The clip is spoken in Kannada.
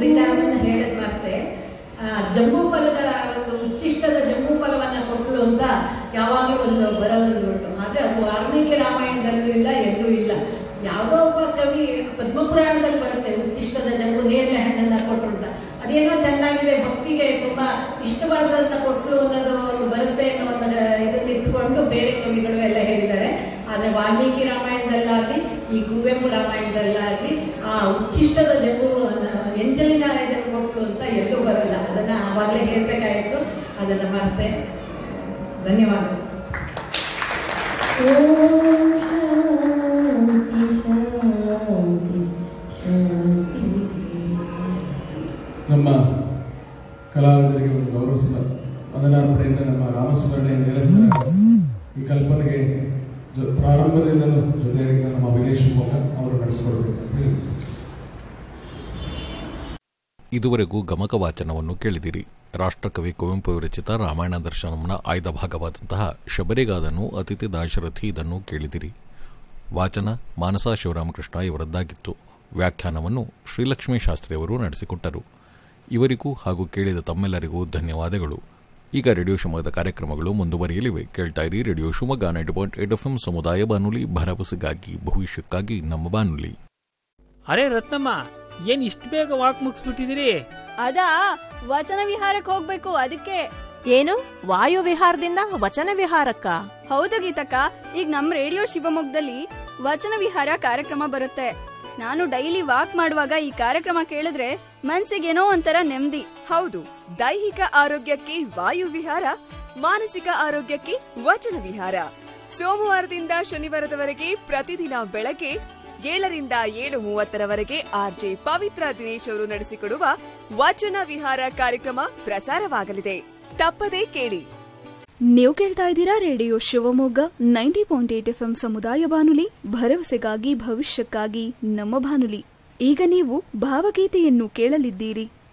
ವಿಚಾರವನ್ನು ಹೇಳದ್ ಮತ್ತೆ ಆ, ಜಂಬೂ ಫಲದ ಒಂದು ಉಚ್ಚಿಷ್ಟದ ಜಂಬೂ ಫಲವನ್ನ ಕೊಟ್ಟಳು ಅಂತ ಯಾವಾಗಲೂ ಒಂದು ಬರೋದು ಉಂಟು ಆದ್ರೆ ಅದು ವಾಲ್ಮೀಕಿ ರಾಮಾಯಣದಲ್ಲೂ ಇಲ್ಲ ಎಲ್ಲೂ ಇಲ್ಲ ಯಾವುದೋ ಒಬ್ಬ ಕವಿ ಪದ್ಮಪುರಾಣದಲ್ಲಿ ಬರುತ್ತೆ ಉಚ್ಚಿಷ್ಟದ ಜಂಬು ನೇರಳೆ ಹಣ್ಣನ್ನ ಕೊಟ್ಟರು ಅಂತ ಅದೇನೋ ಚೆನ್ನಾಗಿದೆ ಭಕ್ತಿಗೆ ತುಂಬಾ ಇಷ್ಟವಾದಂತ ಕೊಟ್ಲು ಅನ್ನೋದು ಒಂದು ಬರುತ್ತೆ ಅನ್ನೋ ಒಂದು ಇದನ್ನ ಇಟ್ಕೊಂಡು ಬೇರೆ ಕವಿಗಳು ಎಲ್ಲ ಹೇಳಿದ್ದಾರೆ ಆದ್ರೆ ವಾಲ್ಮೀಕಿ ರಾಮಾಯಣದಲ್ಲಾಗ್ಲಿ ಈ ಕುವೆಂಪು ರಾಮಾಯಣದಲ್ಲಾಗ್ಲಿ ಆ ಉಚ್ಚಿಷ್ಟದ ಜಂಬು ಎಂಜಲಿನ ಇದನ್ನು ಕೊಟ್ಲು ಅಂತ ಎಲ್ಲೂ ಬರಲ್ಲ ಅದನ್ನ ಆವಾಗಲೇ ಹೇಳ್ಬೇಕಾಗಿತ್ತು ಅದನ್ನ ಮರ್ತೆ ಧನ್ಯವಾದಗಳು ನಮ್ಮ ಕಲಾವಿದರಿಗೆ ಒಂದು ಗೌರವಿಸಿದ ವಂದನಾರ್ಪಣೆಯಿಂದ ನಮ್ಮ ರಾಮಸ್ಮರಣೆ ನಿರಂತರ ಈ ಕಲ್ಪನೆಗೆ ಜೊ- ಪ್ರಾರಂಭದಿಂದಲೂ ಜೊತೆಯಾಗಿದ್ದ ನಮ್ಮ ವಿನೇಶ್ ಶಿವಮೊಗ್ಗ ಅವರು ನಡೆಸಿಕೊಡ್ಬೇಕು ಅಂತ ಹೇಳಿ ಇದುವರೆಗೂ ಗಮಕ ವಾಚನವನ್ನು ಕೇಳಿದಿರಿ ರಾಷ್ಟ್ರಕವಿ ಕುವೆಂಪು ವಿರಚಿತ ರಾಮಾಯಣ ದರ್ಶನಂನ ಆಯ್ದ ಭಾಗವಾದಂತಹ ಶಬರಿಗಾದನು ಅತಿಥಿ ದಾಶರಥಿ ಇದನ್ನು ಕೇಳಿದಿರಿ ವಾಚನ ಮಾನಸ ಶಿವರಾಮಕೃಷ್ಣ ಇವರದ್ದಾಗಿತ್ತು ವ್ಯಾಖ್ಯಾನವನ್ನು ಶ್ರೀಲಕ್ಷ್ಮೀ ಶಾಸ್ತ್ರಿಯವರು ನಡೆಸಿಕೊಟ್ಟರು ಇವರಿಗೂ ಹಾಗೂ ಕೇಳಿದ ತಮ್ಮೆಲ್ಲರಿಗೂ ಧನ್ಯವಾದಗಳು ಈಗ ರೇಡಿಯೋ ಶಿವಮೊಗ್ಗದ ಕಾರ್ಯಕ್ರಮಗಳು ಮುಂದುವರಿಯಲಿವೆ ಕೇಳ್ತಾ ಇರಿ radio Shivamogga ninety point eight F M ಸಮುದಾಯ ಬಾನುಲಿ ಭರವಸೆಗಾಗಿ ಭವಿಷ್ಯಕ್ಕಾಗಿ ನಮ್ಮ ಬಾನುಲಿ ಅರೆ ರತ್ನಮ್ಮ ಏನ್ ಇಷ್ಟು ಬೇಗ ವಾಕ್ ಮುಗಿಸ್ಬಿಟ್ಟಿದಿರಿ ಅದಾ ವಚನ ವಿಹಾರಕ್ಕೆ ಹೋಗ್ಬೇಕು ಅದಕ್ಕೆ ಏನು ವಾಯು ವಿಹಾರದಿಂದ ವಚನ ವಿಹಾರಕ್ಕ ಹೌದು ಗೀತಕ್ಕ ಈಗ ನಮ್ ರೇಡಿಯೋ ಶಿವಮೊಗ್ಗದಲ್ಲಿ ವಚನ ವಿಹಾರ ಕಾರ್ಯಕ್ರಮ ಬರುತ್ತೆ ನಾನು ಡೈಲಿ ವಾಕ್ ಮಾಡುವಾಗ ಈ ಕಾರ್ಯಕ್ರಮ ಕೇಳಿದ್ರೆ ಮನ್ಸಿಗೇನೋ ಒಂಥರ ನೆಮ್ಮದಿ ಹೌದು ದೈಹಿಕ ಆರೋಗ್ಯಕ್ಕೆ ವಾಯು ವಿಹಾರ ಮಾನಸಿಕ ಆರೋಗ್ಯಕ್ಕೆ ವಚನ ವಿಹಾರ ಸೋಮವಾರದಿಂದ ಶನಿವಾರದವರೆಗೆ ಪ್ರತಿದಿನ ಬೆಳಗ್ಗೆ ಏಳರಿಂದ ಏಳು ಮೂವತ್ತರವರೆಗೆ ಆರ್ಜೆ ಪವಿತ್ರ ದಿನೇಶ್ ಅವರು ನಡೆಸಿಕೊಡುವ ವಚನ ವಿಹಾರ ಕಾರ್ಯಕ್ರಮ ಪ್ರಸಾರವಾಗಲಿದೆ ತಪ್ಪದೇ ಕೇಳಿ ನೀವು ಕೇಳ್ತಾ ಇದ್ದೀರಾ radio Shivamogga ninety point eight F ಸಮುದಾಯ ಬಾನುಲಿ ಭರವಸೆಗಾಗಿ ಭವಿಷ್ಯಕ್ಕಾಗಿ ನಮ್ಮ ಬಾನುಲಿ ಈಗ ನೀವು ಭಾವಗೀತೆಯನ್ನು ಕೇಳಲಿದ್ದೀರಿ